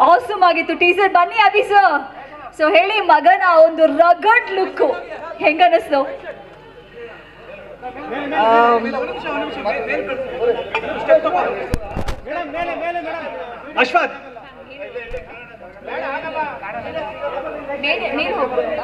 awesome ಆಗಿತ್ತು teaser ಬನ್ನಿ Abhi sir so ಹೇಳಿ ಮಗನ ಒಂದು ರಗಡ್ ಲುಕ್ ಹೆಂಗನಿಸ್ತು ಅಶ್ವಥ್ ಮೇಲೆ ಮೇಲೆ ಹೋಗ್ಬೋದಾ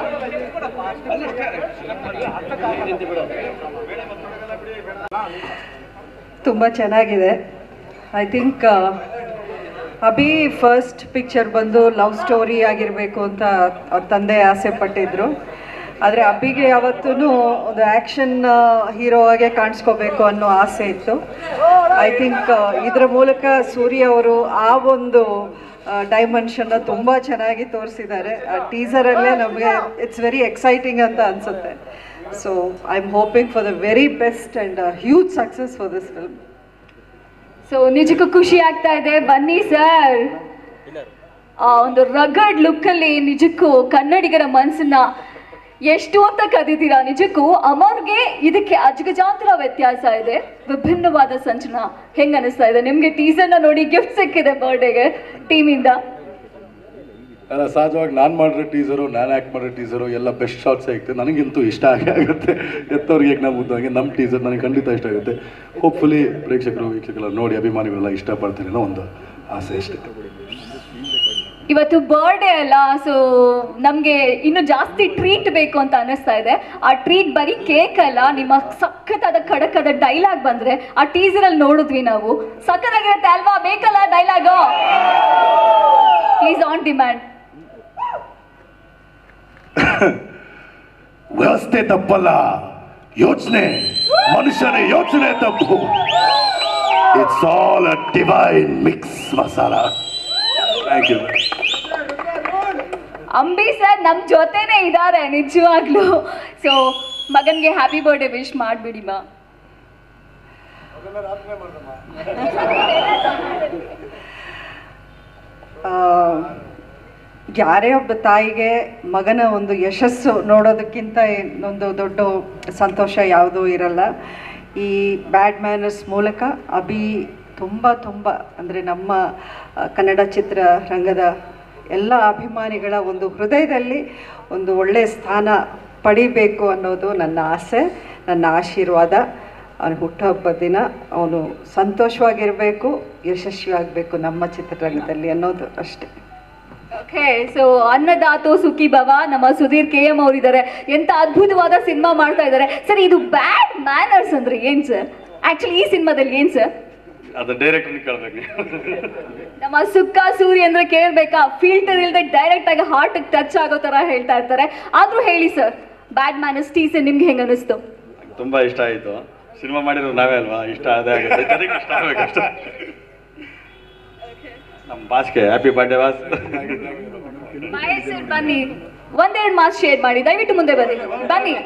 ತುಂಬ ಚೆನ್ನಾಗಿದೆ I think Abhi first picture ಬಂದು ಲವ್ ಸ್ಟೋರಿ ಆಗಿರಬೇಕು ಅಂತ ಅವ್ರ ತಂದೆ ಆಸೆ ಪಟ್ಟಿದ್ರು ಆದರೆ ಅಭಿಗೆ ಯಾವತ್ತೂ ಒಂದು ಆ್ಯಕ್ಷನ್ ಹೀರೋ ಆಗೆ ಕಾಣಿಸ್ಕೋಬೇಕು ಅನ್ನೋ ಆಸೆ ಇತ್ತು ಐ ಥಿಂಕ್ ಇದರ ಮೂಲಕ ಸೂರ್ಯ ಅವರು ಆ ಒಂದು ಡೈಮೆನ್ಷನ್ನ ತುಂಬ ಚೆನ್ನಾಗಿ ತೋರಿಸಿದ್ದಾರೆ ಆ ಟೀಸರಲ್ಲೇ ನಮಗೆ ಇಟ್ಸ್ ವೆರಿ ಎಕ್ಸೈಟಿಂಗ್ ಅಂತ ಅನಿಸುತ್ತೆ so I am hoping for the very best and huge success for this film so ನಿಜಕ್ಕೂ ಖುಷಿ ಆಗ್ತಾ ಇದೆ ಬನ್ನಿ ಸರ್ ಆ ಒಂದು ರಗಡ್ ಲುಕ್ ಅಲ್ಲಿ ನಿಜಕ್ಕೂ ಕನ್ನಡಿಗರ ಮನಸ್ಸನ್ನ ಎಷ್ಟು ಅಂತ ಕದೀತೀರಾ ನಿಜಕ್ಕೂ ಅಮರ್ಗೆ ಇದಕ್ಕೆ ಅಜಗಜಾಂತರ ವ್ಯತ್ಯಾಸ ಇದೆ ವಿಭಿನ್ನವಾದ ಸಂಚಲನ ಹೆಂಗ್ ಅನಿಸ್ತಾ ಇದೆ ನಿಮ್ಗೆ ಟೀಸರ್ನ ನೋಡಿ ಗಿಫ್ಟ್ ಸಿಕ್ಕಿದೆ ಬರ್ಡೇಗೆ ಟೀಮಿಂದ ಅಲ್ಲ ಸಹಜವಾಗಿ ನಾನು ಮಾಡಿರೋ ಟೀಸರು ನಾನು ಆ್ಯಕ್ಟ್ ಮಾಡಿರೋ ಟೀಸರು ಎಲ್ಲ ಬೆಸ್ಟ್ ಶಾರ್ಟ್ಸ್ ಆಗುತ್ತೆ ನನಗಂತೂ ಇಷ್ಟ ಆಗೇ ಆಗುತ್ತೆ ಎತ್ತವ್ರಿಗೆ ನಾವು ಮುದ್ದಾಗೆ ನಮ್ಮ ಟೀಸರ್ ನನಗೆ ಖಂಡಿತ ಇಷ್ಟ ಆಗುತ್ತೆ ಹೋಪ್ಫುಲಿ ಪ್ರೇಕ್ಷಕರು ವೀಕ್ಷಕರೆಲ್ಲ ನೋಡಿ ಅಭಿಮಾನಿಗಳೆಲ್ಲ ಇಷ್ಟಪಡ್ತಾರೆ ಅನ್ನೋ ಒಂದು ಆಸೆ ಅಷ್ಟೇ ಇವತ್ತು ಬರ್ಡೇ ಅಲ್ಲ ಸೊ ನಮಗೆ ಇನ್ನು ಜಾಸ್ತಿ ಟ್ರೀಟ್ ಬೇಕು ಅಂತ ಅನಿಸ್ತಾ ಇದೆ ಆ ಟ್ರೀಟ್ ಬರೀ ಕೇಕ್ ಅಲ್ಲ ನಿಮ್ಮ ಸಖತ್ತಾದ ಖಡಕದ ಡೈಲಾಗ್ ಬಂದ್ರೆ ಆ ಟೀಸರ್ ಅಲ್ಲಿ ನೋಡಿದ್ವಿ ನಾವು ಸಖತ್ತಾಗಿರುತ್ತೆ ಅಲ್ವಾ ಬೇಕಲ್ಲ ಡೈಲಾಗು ಪ್ಲೀಸ್ ಆನ್ ಡಿಮ್ಯಾಂಡ್ ವ್ಯವಸ್ಥೆ ತಪ್ಪಲ್ಲ ಯೋಚನೆ ಮನುಷ್ಯನ ಯೋಚನೆ ತಪ್ಪು it's all a divine mix masala thank you Ambi sir ನಮ್ಮ ಜೊತೆನೇ ಇದ್ದಾರೆ ನಿಜವಾಗ್ಲೂ ಸೊ ಮಗನ್ಗೆ ಹ್ಯಾಪಿ ಬರ್ಡೇ ವಿಶ್ ಮಾಡಿಬಿಡಿ ಮಾ ಆ, ಯಾರೇ ಒಬ್ಬ ತಾಯಿಗೆ ಮಗನ ಒಂದು ಯಶಸ್ಸು ನೋಡೋದಕ್ಕಿಂತ ಒಂದು ದೊಡ್ಡ ಸಂತೋಷ ಯಾವುದೂ ಇರಲ್ಲ ಈ ಬ್ಯಾಡ್ ಮ್ಯಾನರ್ಸ್ ಮೂಲಕ ಅಭಿ ತುಂಬ ತುಂಬ ಅಂದರೆ ನಮ್ಮ ಆ, ಕನ್ನಡ ಚಿತ್ರರಂಗದ ಎಲ್ಲ ಅಭಿಮಾನಿಗಳ ಒಂದು ಹೃದಯದಲ್ಲಿ ಒಂದು ಒಳ್ಳೆಯ ಸ್ಥಾನ ಪಡಿಬೇಕು ಅನ್ನೋದು ನನ್ನ ಆಸೆ ನನ್ನ ಆಶೀರ್ವಾದ ಅವನ ಹುಟ್ಟುಹಬ್ಬದ ದಿನ ಅವನು ಸಂತೋಷವಾಗಿರಬೇಕು ಯಶಸ್ವಿ ಆಗಬೇಕು ನಮ್ಮ ಚಿತ್ರರಂಗದಲ್ಲಿ ಅನ್ನೋದು ಅಷ್ಟೇ ಓಕೆ ಸೊ ಅನ್ನದಾತು ಸುಖಿ ಭವ ನಮ್ಮ ಸುಧೀರ್ ಕೆ ಎಂ ಅವರಿದ್ದಾರೆ ಎಂತ ಅದ್ಭುತವಾದ ಸಿನಿಮಾ ಮಾಡ್ತಾ ಇದ್ದಾರೆ ಸರ್ ಇದು ಬ್ಯಾಡ್ ಮ್ಯಾನರ್ಸ್ ಅಂದ್ರೆ ಏನ್ ಸರ್ ಆಕ್ಚುಲಿ ಈ ಸಿನಿಮಾದಲ್ಲಿ ಏನ್ ಸರ್ ಅದು ಡೈರೆಕ್ಟ್ಲಿ ಕೇಳ್ಬೇಕು ನಮ್ಮ ಸುಕ್ಕ ಸೂರ್ಯ ಅಂದ್ರೆ ಕೇಳ್ಬೇಕಾ ಫಿಲ್ಟರ್ ಇಲ್ಲದೆ ಡೈರೆಕ್ಟ್ ಆಗಿ ಹಾರ್ಟ್ ಟಚ್ ಆಗೋ ತರ ಹೇಳ್ತಾ ಇರ್ತಾರೆ ಆದ್ರೂ ಹೇಳಿ ಸರ್ ಬ್ಯಾಡ್ ಮ್ಯಾನರ್ಸ್ ಟೀಸರ್ ನಿಮ್ಗೆ ಹೆಂಗ್ ಅನಿಸ್ತು ತುಂಬಾ ಇಷ್ಟ ಆಯಿತು ಸಿನಿಮಾ ಮಾಡಿರೋ ನಾವೇ ಅಲ್ವಾ ಇಷ್ಟ ಅದೇ ಆಗುತ್ತೆ ಜನಕ್ಕೆ ಇಷ್ಟ ಆಗ್ಬೇಕಷ್ಟೇ ನಮ್ಮ ಬಾಸ್ಗೆ happy birthday boss Mahesh sir ಬನ್ನಿ ಒಂದೆರಡು ಮಾರ್ಕ್ಸ್ ಶೇರ್ ಮಾಡಿ ದಯವಿಟ್ಟು ಮುಂದೆ ಬನ್ನಿ ಬನ್ನಿ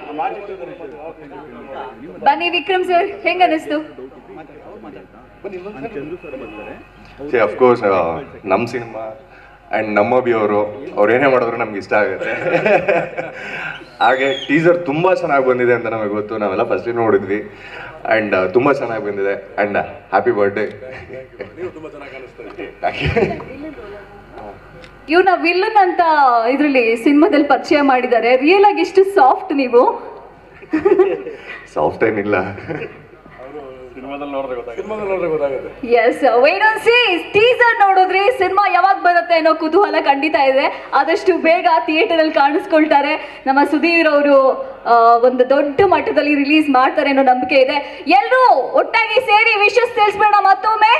ಬನ್ನಿ ವಿಕ್ರಮ್ ಸರ್ ಹೆಂಗ್ ಅನಿಸ್ತು ಸಿ ಅಫ್ಕೋರ್ಸ್ ನಮ್ಮ ಸಿನಿಮಾ ಆ್ಯಂಡ್ ನಮ್ಮ ಬಿ ಅವರು ಅವ್ರು ಏನೇ ಮಾಡಿದ್ರು ನಮ್ಗೆ ಇಷ್ಟ ಆಗುತ್ತೆ ಹಾಗೆ ಟೀಸರ್ ತುಂಬ ಚೆನ್ನಾಗಿ ಬಂದಿದೆ ಅಂತ ನಮಗೆ ಗೊತ್ತು ನಾವೆಲ್ಲ ಫಸ್ಟ್ ನೋಡಿದ್ವಿ ಆ್ಯಂಡ್ ತುಂಬ ಚೆನ್ನಾಗಿ ಬಂದಿದೆ ಆ್ಯಂಡ್ ಹ್ಯಾಪಿ ಬರ್ಡೇ ಇವ್ನ ವಿಲ್ಲನ್ ಅಂತ ಇದ್ರಲ್ಲಿ ಸಿನಿಮಾದಲ್ಲಿ ಪರಿಚಯ ಮಾಡಿದ್ದಾರೆ ರಿಯಲ್ ಆಗಿ ಇಷ್ಟು ಸಾಫ್ಟ್ ನೀವು ಸಾಫ್ಟ್ ಏನಿಲ್ಲ ಸಿನಿಮಾದಲ್ಲಿ ನೋಡಿದ್ರೆ ಗೊತ್ತಾಗುತ್ತೆ ಸಿನಿಮಾದಲ್ಲಿ ನೋಡಿದ್ರೆ ಗೊತ್ತಾಗುತ್ತೆ ಎಸ್ ವೈಟ್ ಆನ್ ಸಿ ಟೀಸರ್ ನೋಡಿದ್ರಿ ಸಿನಿಮಾ ಯಾವಾಗ ಬರುತ್ತೆ ಅನ್ನೋ ಕುತೂಹಲ ಖಂಡಿತ ಇದೆ ಆದಷ್ಟು ಬೇಗ ಥಿಯೇಟರ್ ಅಲ್ಲಿ ಕಾಣಿಸ್ಕೊಳ್ತಾರೆ ನಮ್ಮ ಸುಧೀರ್ ಅವರು ಒಂದು ದೊಡ್ಡ ಮಟ್ಟದಲ್ಲಿ ರಿಲೀಸ್ ಮಾಡ್ತಾರೆ ಅನ್ನೋ ನಂಬಿಕೆ ಇದೆ ಎಲ್ಲರೂ ಒಟ್ಟಾಗಿ ಸೇರಿ ವಿಶಸ್ ತಿಳಿಸ್ಬೇಡ ಮತ್ತೊಮ್ಮೆ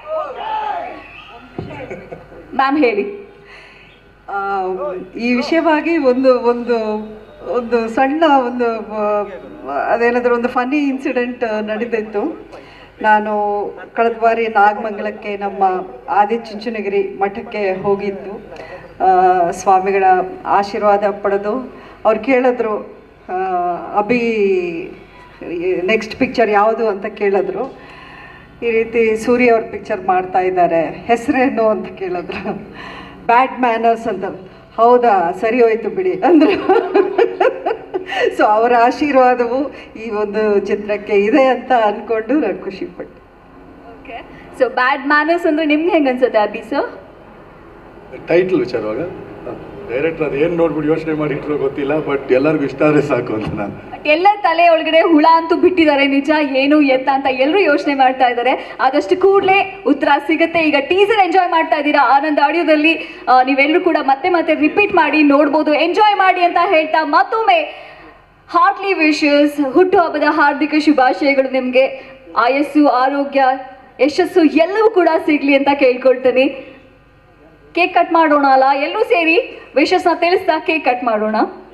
ಮ್ಯಾಮ್ ಹೇಳಿ ಆ, ಈ ವಿಷಯವಾಗಿ ಒಂದು ಒಂದು ಒಂದು ಸಣ್ಣ ಒಂದು ಆ, ಅದೇನಾದರೂ ಒಂದು ಫನ್ನಿ ಇನ್ಸಿಡೆಂಟ್ ನಡೆದಿತ್ತು ನಾನು ಕಳೆದ ಬಾರಿ ನಾಗಮಂಗಲಕ್ಕೆ ನಮ್ಮ ಆದಿಚುಂಚನಗಿರಿ ಮಠಕ್ಕೆ ಹೋಗಿದ್ದು ಆ, ಸ್ವಾಮಿಗಳ ಆಶೀರ್ವಾದ ಪಡೆದು ಅವ್ರು ಕೇಳಿದ್ರು ಆ, ಅಭಿ ನೆಕ್ಸ್ಟ್ ಪಿಕ್ಚರ್ ಯಾವುದು ಅಂತ ಕೇಳಿದ್ರು ಈ ರೀತಿ ಸೂರ್ಯ ಅವ್ರ ಪಿಕ್ಚರ್ ಮಾಡ್ತಾ ಇದ್ದಾರೆ ಹೆಸರೇನು ಅಂತ ಕೇಳಿದ್ರು ಬ್ಯಾಡ್ ಮ್ಯಾನರ್ಸ್ ಅಂತ ಹೌದಾ ಸರಿ ಹೋಯ್ತು ಬಿಡಿ ಅಂದರು ಸೊ ಅವರ ಆಶೀರ್ವಾದವು ಈ ಒಂದು ಚಿತ್ರಕ್ಕೆ ಇದೆ ಅಂತ ಅಂದ್ಕೊಂಡು ನಾನು ಖುಷಿಪಟ್ಟೆ ಸೊ ಬ್ಯಾಡ್ ಮ್ಯಾನರ್ಸ್ ಅಂದ್ರೆ ನಿಮ್ಗೆ ಹೆಂಗ್ ಅನ್ಸುತ್ತೆ ಅಭಿ ಸರ್ ಟೈಟ್ಲ್ ವಿಚಾರವಾಗ ಡೈರೆಕ್ಟರ್ ಅದು ಏನು ನೋಡ್ಬಿಟ್ಟು ಯೋಚನೆ ಮಾಡಿ ಇಟ್ಟರು ಗೊತ್ತಿಲ್ಲ ಬಟ್ ಎಲ್ಲರಿಗೂ ಇಷ್ಟ ಆದರೆ ಸಾಕು ಅಂತ ನಾನು ಬಟ್ ಎಲ್ಲ ತಲೆ ಒಳಗಡೆ ಹುಳ ಅಂತೂ ಬಿಟ್ಟಿದ್ದಾರೆ ನಿಜ ಏನು ಎತ್ತ ಅಂತ ಎಲ್ಲರೂ ಯೋಚನೆ ಮಾಡ್ತಾ ಇದ್ದಾರೆ ಆದಷ್ಟು ಕೂಡಲೇ ಉತ್ತರ ಸಿಗುತ್ತೆ ಈಗ ಟೀಸರ್ ಎಂಜಾಯ್ ಮಾಡ್ತಾ ಇದ್ದೀರಾ ಆನಂದ್ ಆಡಿಯೋದಲ್ಲಿ ಆ, ನೀವೆಲ್ಲರೂ ಕೂಡ ಮತ್ತೆ ಮತ್ತೆ ರಿಪೀಟ್ ಮಾಡಿ ನೋಡ್ಬೋದು ಎಂಜಾಯ್ ಮಾಡಿ ಅಂತ ಹೇಳ್ತಾ ಮತ್ತೊಮ್ಮೆ ಹಾರ್ಟ್ಲಿ ವಿಶಸ್ ಹುಟ್ಟುಹಬ್ಬದ ಹಾರ್ದಿಕ ಶುಭಾಶಯಗಳು ನಿಮಗೆ ಆಯಸ್ಸು ಆರೋಗ್ಯ ಯಶಸ್ಸು ಎಲ್ಲವೂ ಕೂಡ ಸಿಗ್ಲಿ ಅಂತ ಕೇಳ್ಕೊಳ್ತೀನಿ ಕೇಕ್ ಕಟ್ ಮಾಡೋಣ ಅಲ್ಲ ಎಲ್ಲರೂ ಸೇರಿ ವಿಶಸ್ನ ತಿಳಿಸ್ತಾ ಕೇಕ್ ಕಟ್ ಮಾಡೋಣ